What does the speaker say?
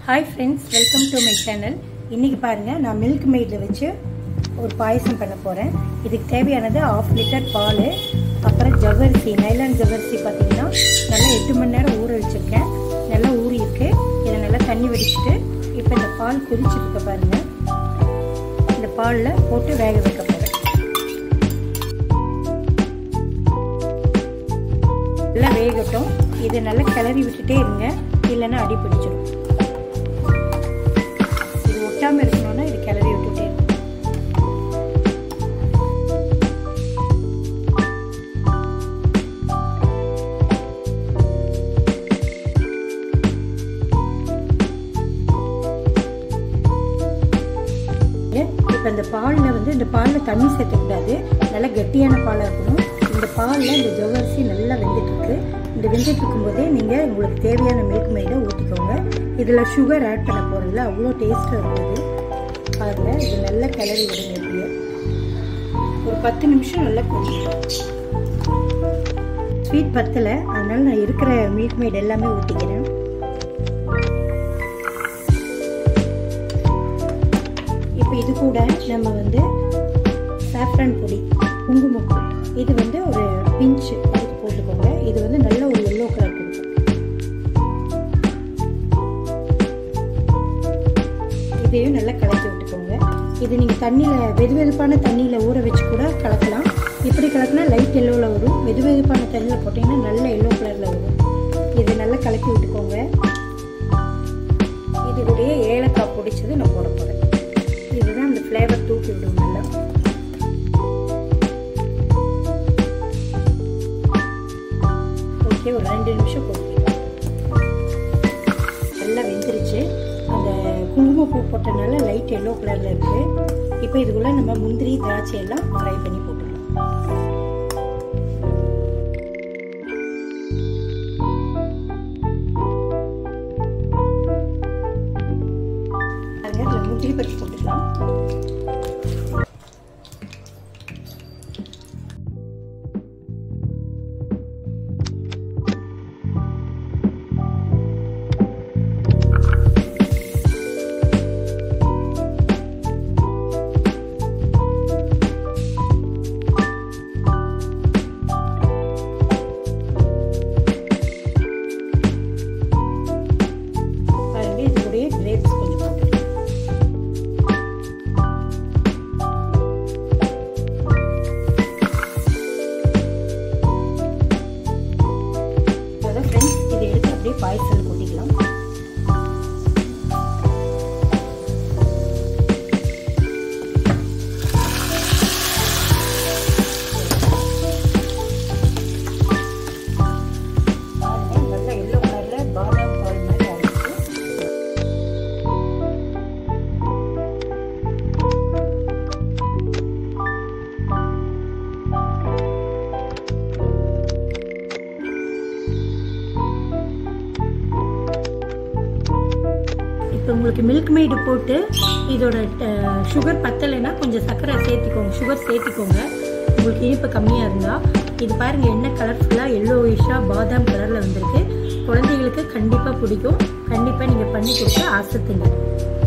hi friends welcome to my channel இன்றைக்கி பாருங்கள் நான் மில்க் மெய்டில் வச்சு ஒரு பாயசம் பண்ண போகிறேன் இதுக்கு தேவையானது ஆஃப் லிட்டர் பால் அப்புறம் ஜவ்வரிசி நைலான் ஜவ்வரிசி பார்த்தீங்கன்னா நல்லா எட்டு மணி நேரம் ஊற வச்சுருக்கேன் நல்லா ஊறி இருக்கு இதை நல்லா தண்ணி வடிச்சிட்டு இப்போ இந்த பால் கொதிச்சிருக்க பாருங்கள் இந்த பாலில் போட்டு வேக வைக்க போகிறேன் நல்லா வேகட்டும் இதை நல்லா கிளறி விட்டுட்டே இருங்க இல்லைன்னா அடி பிடிச்சிடும் இது ஒட்டாமல் இருக்கணும்னா இது கிளறி விட்டுட்டே இருக்கும் இப்போ இந்த பாலில் வந்து இந்த பாலில் தண்ணி சேர்த்துக்கூடாது நல்லா கெட்டியான பாலாக இருக்கணும் இந்த பாலில் இந்த ஜவ்வரிசி நல்லா வெந்துட்டுருக்கு இந்த வெந்துட்டு இருக்கும்போதே நீங்கள் உங்களுக்கு தேவையான மில்க் மெய்டை ஊற்றிக்கோங்க இதில் சுகர் ஆட் பண்ண போகிறதுல அவ்வளோ டேஸ்ட்டாக இருக்குது அதில் இது நல்லா கிளறி விடுங்க எப்படியே ஒரு பத்து நிமிஷம் நல்லா கொதிக்கும் ஸ்வீட் பத்தலை அதனால நான் இருக்கிற மில்க் மெய்டு எல்லாமே ஊற்றிக்கிறேன் இப்போ இது கூட நம்ம வந்து சாஃப்ரான் பொடி குங்குமப்பூ இது வந்து ஒரு பிஞ்சு அதுக்கு போட்டுக்கோங்க இது வந்து நல்ல ஒரு எல்லோ கலர் கொடுக்கும் இதையும் நல்லா கலக்கி விட்டுக்கோங்க இது நீங்கள் தண்ணியில் வெது வெதுப்பான தண்ணியில் ஊற வச்சு கூட கலக்கலாம் இப்படி கலக்கினா லைட் எல்லோவில் வரும் வெது வெதுப்பான தண்ணியில் போட்டிங்கன்னா நல்ல எல்லோ கலரில் வரும் இது நல்லா கலக்கி விட்டுக்கோங்க இதுடைய ஏலக்காய் பிடிச்சது நான் போட போகிறேன் இதுதான் அந்த ஃப்ளேவர் தூக்கி விடும் நல்லா ஓகே ஒரு ரெண்டு நிமிஷம் கொதிக்கலாம் நல்லா வெந்துருச்சு அந்த குங்குமப்பூ போட்டனால லைட் எல்லோ கலரில் இருக்குது இப்போ இதுக்குள்ளே நம்ம முந்திரி திராட்சை எல்லாம் ஃப்ரை பண்ணி போட்டுக்கலாம் அதில் முந்திரி பருப்பு போட்டுக்கலாம் பாருங்க இதுடைய கிரேப்ஸ் கொஞ்சம் போட்டுக்கலாம் அதான் ஃப்ரெண்ட்ஸ் இதை எடுத்து அப்படியே பாயசத்தில் கொட்டிக்கலாம் பாருங்க நல்லா எல்லோ கலரில் பாதாம் பால் மாதிரி ஆயிடுச்சு இப்போ உங்களுக்கு மில்க் மெய்டு போட்டு இதோட சுகர் பத்தலைன்னா கொஞ்சம் சர்க்கரை சேர்த்திக்கோங்க சுகர் சேர்த்திக்கோங்க உங்களுக்கு இனிப்பு கம்மியாக இருந்தால் இது பாருங்கள் என்ன கலர்ஃபுல்லாக எல்லோயிஷாக பாதாம் கலரில் வந்திருக்கு குழந்தைகளுக்கு கண்டிப்பாக பிடிக்கும் கண்டிப்பாக நீங்கள் பண்ணி கொடுத்து ஆசத்துங்க